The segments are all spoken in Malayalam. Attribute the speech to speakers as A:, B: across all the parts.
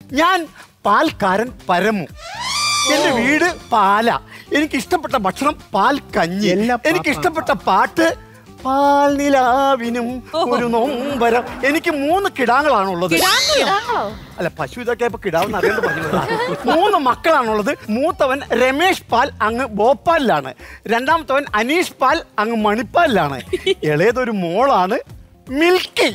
A: ഞാൻ പാൽക്കാരൻ പരമു എന്റെ വീട് പാല എനിക്ക് ഇഷ്ടപ്പെട്ട ഭക്ഷണം പാൽ കഞ്ഞി
B: എല്ലാ പാ-
A: എനിക്ക് ഇഷ്ടപ്പെട്ട പാട്ട് പാൽ നിലാവിനും ഒരു നോമ്പരം എനിക്ക് മൂന്ന് കിടാങ്ങളാണുള്ളത് അല്ല പശു ഇതൊക്കെ ഇപ്പൊ കിടാവെന്ന് അറിയാണ്ട് പറഞ്ഞത് മൂന്ന് മക്കളാണുള്ളത് മൂത്തവൻ രമേഷ് പാൽ അങ്ങ് ഭോപ്പാലിലാണ് രണ്ടാമത്തവൻ അനീഷ് പാൽ അങ്ങ് മണിപ്പാലിലാണ് ഇളയതൊരു മോളാണ് മിൽക്കി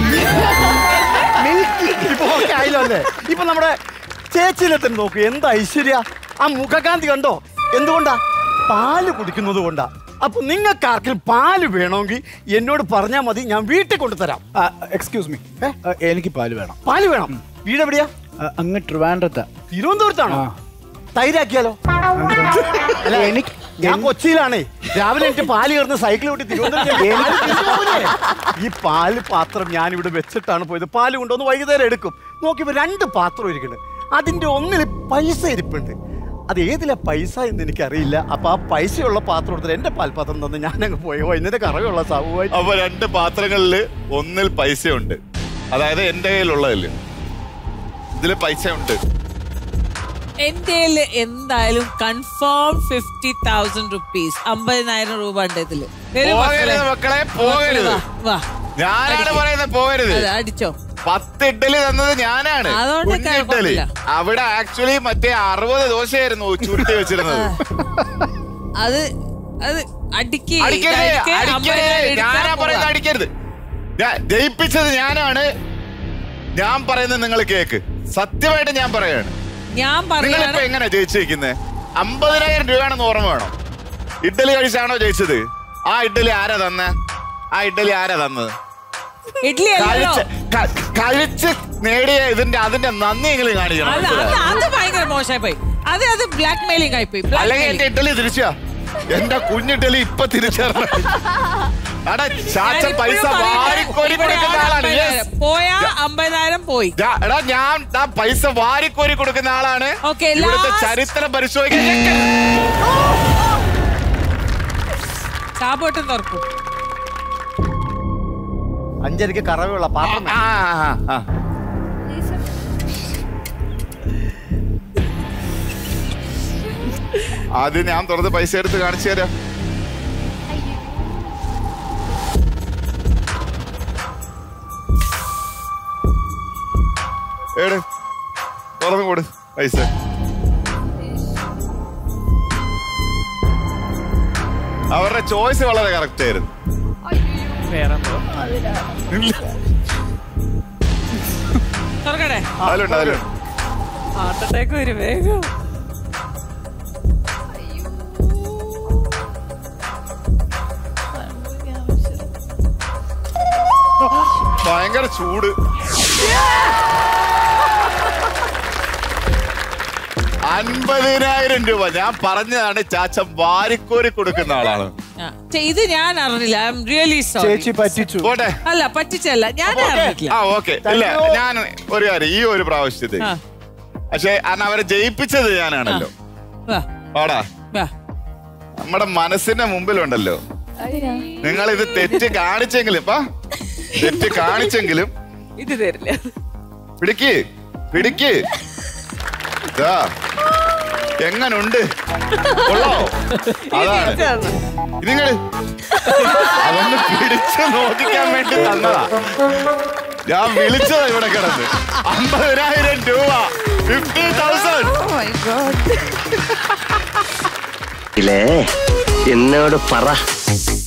A: മിൽക്കി ഇപ്പൊ ഓക്കെ ആയില്ലോ അല്ലേ ഇപ്പൊ നമ്മുടെ ചേച്ചിയിലെ തന്നെ നോക്കൂ എന്താ ഐശ്വര്യ ആ മുഖകാന്തി കണ്ടോ എന്തുകൊണ്ടാ പാല് കുടിക്കുന്നത് കൊണ്ടാ അപ്പൊ നിങ്ങൾക്ക് ആർക്കും പാല് വേണമെങ്കിൽ എന്നോട് പറഞ്ഞാൽ മതി ഞാൻ വീട്ടിൽ കൊണ്ടുതരാം
B: എക്സ്ക്യൂസ് മീ എനിക്ക് പാല് വേണം
A: പാല് വേണം വീട് എവിടെയാ
B: ആ, അങ്ങ് ട്രിവാൻഡ്രത്താ
A: തിരുവനന്തപുരത്താണോ
B: ആ.
A: തൈരാക്കിയാലോ അല്ല എനിക്ക് ഞാൻ കൊച്ചിയിലാണേ രാവിലെ എനിക്ക് പാല് കയറുന്ന സൈക്കിൾ കൂട്ടി തിരുവനന്തപുരം പാല് തിരിച്ചു പോകൂലേ? ഈ പാല് പാത്രം ഞാൻ ഇവിടെ വെച്ചിട്ടാണ് പോയത് പാല് കൊണ്ടുവന്ന് വൈകുന്നേരം എടുക്കും നോക്കിയപ്പോ രണ്ട് പാത്രം ഇരിക്കുന്നുണ്ട് അതിന്റെ ഒന്നിൽ പൈസ ഇരിപ്പുണ്ട് അത് ഏതിലെ പൈസ എന്ന് എനിക്കറിയില്ല അപ്പൊ ആ പൈസയുള്ള പാത്രം എടുത്തിട്ട് എന്റെ പാൽപാത്രം തന്നെ ഞാൻ അങ്ങ് പോയി വൈകുന്നേരം കറവുള്ള സാവുമായി
C: അപ്പൊ രണ്ട് പാത്രങ്ങളില് ഒന്നിൽ പൈസയുണ്ട് അതായത് എന്റെ കയ്യിലുള്ളതില് ഇതില് പൈസ ഉണ്ട്
D: എന്റെ എന്തായാലും കൺഫേം ഫിഫ്റ്റി തൗസൻഡ് റുപ്പീസ് അമ്പതിനായിരം രൂപ ഉണ്ട് ഇതില് വരൂ മക്കളെ.
C: പോകരുത് മക്കളെ പോകരുത്
D: വാ, വാ
C: ഞാനാണ്
D: അടിക്ക്.
C: പറയുന്നത് പോകരുത്
D: അതെ, അടിച്ചോ
C: പത്ത് ഇഡ്ഡലി തന്നത് ഞാനാണ്
D: അതുകൊണ്ട്
C: കുഞ്ഞ് ഇഡ്ഡലി
D: കുഴപ്പമില്ല.
C: അവിടെ ആക്ച്വലി മറ്റേ അറുപത് ദോശയായിരുന്നു ചുരുട്ടി വെച്ചിരുന്നത്
D: അത് അത് അടിക്ക്
C: അടിക്കരുത്
D: അടിക്ക്,
C: അടിക്കരുത്
D: അമ്പതിനായിരം എടുക്കാൻ
C: ഞാനാ
D: പോവാ.
C: പറയുന്നത് അടിക്കരുത് ഞാൻ ജയിപ്പിച്ചത് ഞാനാണ് ഞാൻ പറയുന്നത് നിങ്ങൾ കേക്ക് സത്യമായിട്ട് ഞാൻ പറയാണ്
D: ഞാൻ
C: നിങ്ങളിപ്പോ
D: പറയാണ്
C: എങ്ങനെ ജയിച്ചിരിക്കുന്നത് അമ്പതിനായിരം രൂപയാണെന്ന് ഓർമ്മ വേണം ഇഡ്ഡലി കഴിച്ചാണോ ജയിച്ചത് ആ ഇഡ്ഡലി ആരാ തന്നെ ആ ഇഡ്ഡലി ആരാ തന്നത്
D: ഇഡ്ലി അല്ലല്ലോ
C: കഴിച്ച് ക- കഴിച്ച് നേടിയ ഇതിന്റെ അതിന്റെ നന്ദി നിങ്ങൾ കാണിക്കണം
D: അല്ല അത്
C: മനസ്സിലായോ?
D: അത് ഭയങ്കര മോശമായി പോയി അത് അത് ബ്ലാക്ക് മെയിലിംഗ് ആയി പോയി
C: അല്ലെങ്കിൽ എന്റെ ഇഡ്ഡലി തിരിച്ചാ എന്റെ കുഞ്ഞിഡ്ഡലി ഇപ്പൊ തിരിച്ചറിഞ്ഞ എടാ ചാച്ച പൈസ വാരിക്കോരി കൊടുക്കുന്ന ആളാണ് yes.
D: പോയാ അമ്പതിനായിരം പോയി
C: ഞാ- എടാ ഞാൻ ആ പൈസ വാരിക്കോരി കൊടുക്കുന്ന ആളാണ്
D: Okay,
C: ഇവിടുത്തെ
D: last-
C: ചരിത്രം പരിശോധിക്കാൻ
D: ചാപോട്ടും തുറക്കും
A: അഞ്ചരക്ക് കറവുള്ള പാത്രം
C: ആ, ആ, ആ. ആദ്യം ഞാൻ തുറന്ന് പൈസ എടുത്ത് കാണിച്ചു തരാം ഏട് തുറന്നു കൊടു പൈസ അവരുടെ ചോയ്സ് വളരെ കറക്റ്റ് ആയിരുന്നു ഇല്ല.
D: തുറക്കട്ടെ
C: അതിലുണ്ട് അതിലുണ്ട്
D: ഹാർട്ടത്തേക്ക് വരും വേഗം
C: ഭയങ്കര ചൂട് അൻപതിനായിരം രൂപ ഞാൻ പറഞ്ഞതാണ് ചാച്ച വാരിക്കോരി കൊടുക്കുന്ന ആളാണ്
D: ആ, ഛെ, ഇത് ഞാൻ അറിഞ്ഞില്ല ഐ എം റിയലി സോറി
B: ചേച്ചി പറ്റിച്ചു
C: പോട്ടെ
D: അല്ല പറ്റിച്ചല്ല ഞാൻ അറിഞ്ഞിട്ടില്ല
C: ആ ഓക്കെ ഇല്ല ഞാൻ ഒരു കാര്യം ഈ ഒരു പ്രാവശ്യത്തെ
D: ആ,
C: പക്ഷെ അന്ന് അവരെ ജയിപ്പിച്ചത് ഞാനാണല്ലോ
D: വാ,
C: ഓടാ
D: വാ.
C: നമ്മുടെ മനസ്സിന്റെ മുമ്പിലുണ്ടല്ലോ നിങ്ങൾ ഇത് തെറ്റ് കാണിച്ചെങ്കിലും വാ തെറ്റ് കാണിച്ചെങ്കിലും
D: ഇത് തരില്ല
C: പിടിക്ക് പിടിക്ക് ഇതാ എങ്ങനുണ്ട് കൊള്ളോ അതാണ് നിങ്ങൾ അതൊന്ന് പിടിച്ച് നോക്കിക്കാൻ വേണ്ടി തന്നതാ ഞാൻ വിളിച്ചതാ ഇവിടെ കിടന്ന് അമ്പതിനായിരം രൂപ ഫിഫ്റ്റി തൗസൻഡ്
E: ഇല്ലേ എന്നോട് പറ